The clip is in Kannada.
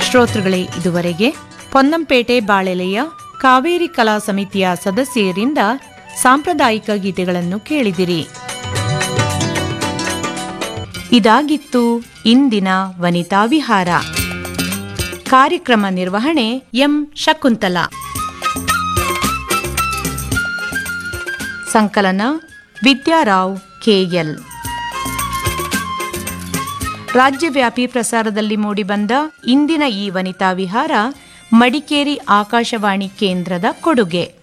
ಶ್ರೋತೃಗಳೇ ಇದುವರೆಗೆ ಪೊನ್ನಂಪೇಟೆ ಬಾಳೆಲೆಯ ಕಾವೇರಿ ಕಲಾ ಸಮಿತಿಯ ಸದಸ್ಯರಿಂದ ಸಾಂಪ್ರದಾಯಿಕ ಗೀತೆಗಳನ್ನು ಕೇಳಿದಿರಿ ಇದಾಗಿತ್ತು ಇಂದಿನ ವನಿತಾ ವಿಹಾರ ಕಾರ್ಯಕ್ರಮ ನಿರ್ವಹಣೆ ಎಂ ಶಕುಂತಲಾ ಸಂಕಲನ ವಿದ್ಯಾರಾವ್ ಕೆಎಲ್ ರಾಜ್ಯವ್ಯಾಪಿ ಪ್ರಸಾರದಲ್ಲಿ ಮೂಡಿಬಂದ ಇಂದಿನ ಈ ವನಿತಾ ವಿಹಾರ ಮಡಿಕೇರಿ ಆಕಾಶವಾಣಿ ಕೇಂದ್ರದ ಕೊಡುಗೆ